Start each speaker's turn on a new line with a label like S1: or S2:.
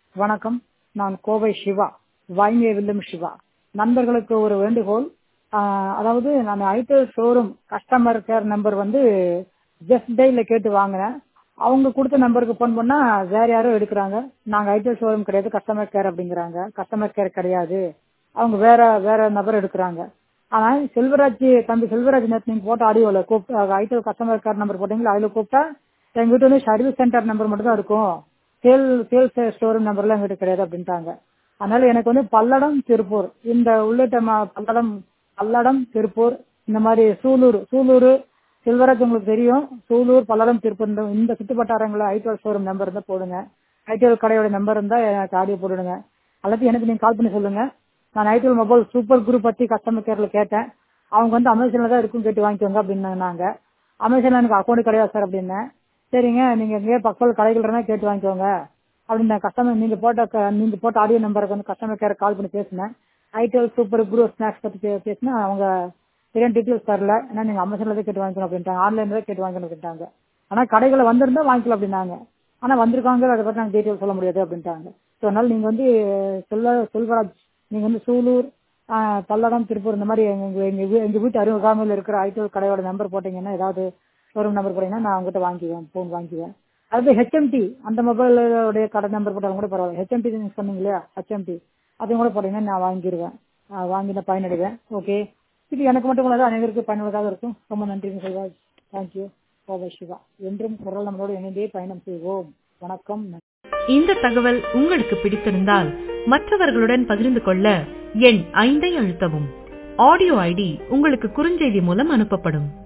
S1: வணக்கம் நான் கோவை சிவா வாய்மைய வில்லும் சிவா நண்பர்களுக்கு ஒரு வேண்டுகோள் ஆஹ் அதாவது நான் I D L showroom customer care number வந்து ஜஸ்ட் டேல கேட்டு வாங்கினேன் அவங்க கொடுத்த நம்பருக்கு ஃபோன் பண்ணா வேற யாரோ எடுக்கிறாங்க நாங்க ஐடிஎல் ஷோரூம் கிடையாது கஸ்டமர் கேர் அப்படிங்கிறாங்க கஸ்டமர் கேர் கிடையாது அவங்க வேற வேற நபர் எடுக்கிறாங்க ஆனா செல்வராஜ் தம்பி செல்வராஜ் நேற்று நீங்க போட்ட ஆடியோல கூப்பிட்டு ஐடிஎல் கஸ்டமர் கேர் நம்பர் போட்டீங்களா அதுல கூப்பிட்டா எங்க வீட்டு வந்து சர்வீஸ் சென்டர் நம்பர் மட்டும் தான் இருக்கும் சேல் சேல்ஸ் ஸ்டோரூம் நம்பர்லாம் எங்கிட்ட கிடையாது அப்படின்ட்டாங்க அதனால எனக்கு வந்து பல்லடம் திருப்பூர் இந்த உள்ளிட்ட ம- பல்லடம் பல்லடம் திருப்பூர் இந்த மாதிரி சூலூர் சூலூர் செல்வராஜ் உங்களுக்கு தெரியும் சூலூர் பல்லடம் திருப்பூர் இந்த- இந்த சுற்றுவட்டாரங்களில் ஐடிஎல் ஷோரூம் நம்பர் இருந்தா போடுங்க ஐடிஎல் கடையோட நம்பர் இருந்தா எனக்கு ஆடியோ போட்டுடுங்க அல்லது எனக்கு நீங்க கால் பண்ணி சொல்லுங்க நான் ஐடிஎல் மொபைல் சூப்பர் குரூப் பத்தி கஸ்டமர் கேர்ல கேட்டேன் அவங்க வந்து அமேசான்ல தான் இருக்கும் கேட்டு வாங்கிக்கோங்க அப்படின்னாங்க அமேசான்ல எனக்கு அக்கௌண்ட் கிடையாது சார் அப்படின்னேன் சரிங்க நீங்க எங்கேயே பக்கத்தில் கடைகள் இருந்தா கேட்டு வாங்கிக்கோங்க அப்படின்னு கஸ்டமர் நீங்க போட்ட க- நீங்க போட்ட ஆடியோ நம்பருக்கு வந்து கஸ்டமர் கேர் கால் பண்ணி பேசினேன் ஐடிஎல் சூப்பர் குரூ ஸ்நாக்ஸ் பத்தி பே- பேசினா அவங்க சரியான டீட்டெயில்ஸ் தரல ஏன்னா நீங்க அமேசான்ல தான் கேட்டு வாங்கிக்கணும் அப்படின்ட்டாங்க ஆன்லைன்ல தான் கேட்டு வாங்கிக்கணும் அப்படின்ட்டாங்க ஆனா கடைகளை வந்திருந்தா வாங்கிக்கலாம் அப்படின்னாங்க ஆனா வந்திருக்காங்க அதை பத்தி நாங்க டீட்டெயில் சொல்ல முடியாது அப்படின்ட்டாங்க ஸோ அதனால நீங்க வந்து செல்வ செல்வராஜ் நீங்க வந்து சூலூர் ஆஹ், பல்லடம் திருப்பூர் இந்த மாதிரி எங்க எங்க வீ- எங்க வீட்டு அருகாமையில் இருக்கிற ஐடிஎல் கடையோட நம்பர் போட்டீங்கன்னா ஏதாவது ஷோரூம் நம்பர் போட்டீங்கன்னா நான் அவங்ககிட்ட வாங்கிக்குவேன் ஃபோன் வாங்கிக்குவேன் அது ஹெச்எம்டி அந்த மொபைலுடைய கடை நம்பர் போட்டாலும் கூட பரவாயில்ல ஹெச்எம்டி நீங்க சொன்னீங்க இல்லையா ஹெச்எம்டி அதையும் கூட போட்டீங்கன்னா நான் வாங்கிடுவேன் ஆஹ், வாங்கி நான் பயனடைவேன் ஓகே இது எனக்கு மட்டும் இல்லாத அனைவருக்கும் பயனுள்ளதாக இருக்கும் ரொம்ப நன்றிங்க செல்வராஜ் தேங்க்யூ கோவை சிவா என்றும் குரல் நம்மளோடு இணைந்தே பயணம் செய்வோம் வணக்கம் நன்றி.
S2: இந்த தகவல் உங்களுக்கு பிடித்திருந்தால் மற்றவர்களுடன் பகிர்ந்து கொள்ள எண் ஐந்தை அழுத்தவும் ஆடியோ ஐடி உங்களுக்கு குறுஞ்செய்தி மூலம் அனுப்பப்படும்